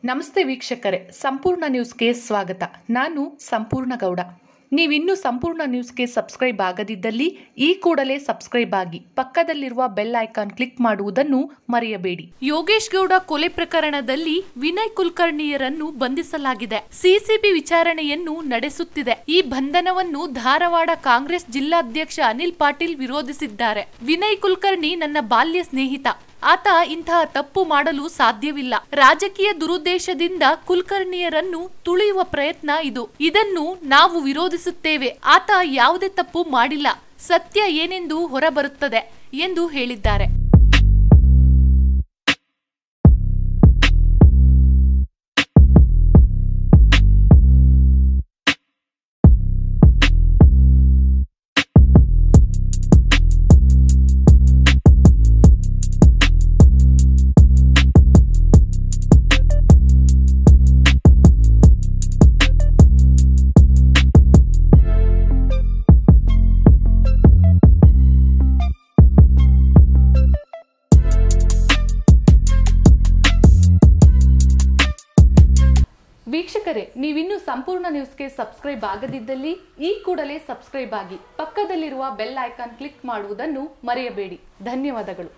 ನಮಸ್ತೆ ವೀಕ್ಷಕರೇ ಸಂಪೂರ್ಣ ನ್ಯೂಸ್ಗೆ ಸ್ವಾಗತ ನಾನು ಸಂಪೂರ್ಣ ಗೌಡ ನೀವಿನ್ನೂ ಸಂಪೂರ್ಣ ನ್ಯೂಸ್ಗೆ ಸಬ್ಸ್ಕ್ರೈಬ್ ಆಗದಿದ್ದಲ್ಲಿ ಈ ಕೂಡಲೇ ಸಬ್ಸ್ಕ್ರೈಬ್ ಆಗಿ ಪಕ್ಕದಲ್ಲಿರುವ ಬೆಲ್ ಐಕಾನ್ ಕ್ಲಿಕ್ ಮಾಡುವುದನ್ನು ಮರೆಯಬೇಡಿ ಯೋಗೇಶ್ ಗೌಡ ಕೊಲೆ ಪ್ರಕರಣದಲ್ಲಿ ವಿನಯ್ ಕುಲಕರ್ಣಿಯರನ್ನು ಬಂಧಿಸಲಾಗಿದೆ ಸಿಸಿಬಿ ವಿಚಾರಣೆಯನ್ನು ನಡೆಸುತ್ತಿದೆ ಈ ಬಂಧನವನ್ನು ಧಾರವಾಡ ಕಾಂಗ್ರೆಸ್ ಜಿಲ್ಲಾಧ್ಯಕ್ಷ ಅನಿಲ್ ಪಾಟೀಲ್ ವಿರೋಧಿಸಿದ್ದಾರೆ ವಿನಯ್ ಕುಲಕರ್ಣಿ ನನ್ನ ಬಾಲ್ಯ ಸ್ನೇಹಿತ ಆತ ಇಂತಹ ತಪ್ಪು ಮಾಡಲು ಸಾಧ್ಯವಿಲ್ಲ ರಾಜಕೀಯ ದುರುದ್ದೇಶದಿಂದ ಕುಲಕರ್ಣಿಯರನ್ನು ತುಳಿಯುವ ಪ್ರಯತ್ನ ಇದು ಇದನ್ನು ನಾವು ವಿರೋಧಿಸುತ್ತೇವೆ ಆತ ಯಾವುದೇ ತಪ್ಪು ಮಾಡಿಲ್ಲ ಸತ್ಯ ಏನೆಂದು ಹೊರಬರುತ್ತದೆ ಎಂದು ಹೇಳಿದ್ದಾರೆ ವೀಕ್ಷಕರೇ ನೀವಿನ್ನೂ ಸಂಪೂರ್ಣ ನ್ಯೂಸ್ಗೆ ಸಬ್ಸ್ಕ್ರೈಬ್ ಆಗದಿದ್ದಲ್ಲಿ ಈ ಕೂಡಲೇ ಸಬ್ಸ್ಕ್ರೈಬ್ ಆಗಿ ಪಕ್ಕದಲ್ಲಿರುವ ಬೆಲ್ ಐಕಾನ್ ಕ್ಲಿಕ್ ಮಾಡುವುದನ್ನು ಮರೆಯಬೇಡಿ ಧನ್ಯವಾದಗಳು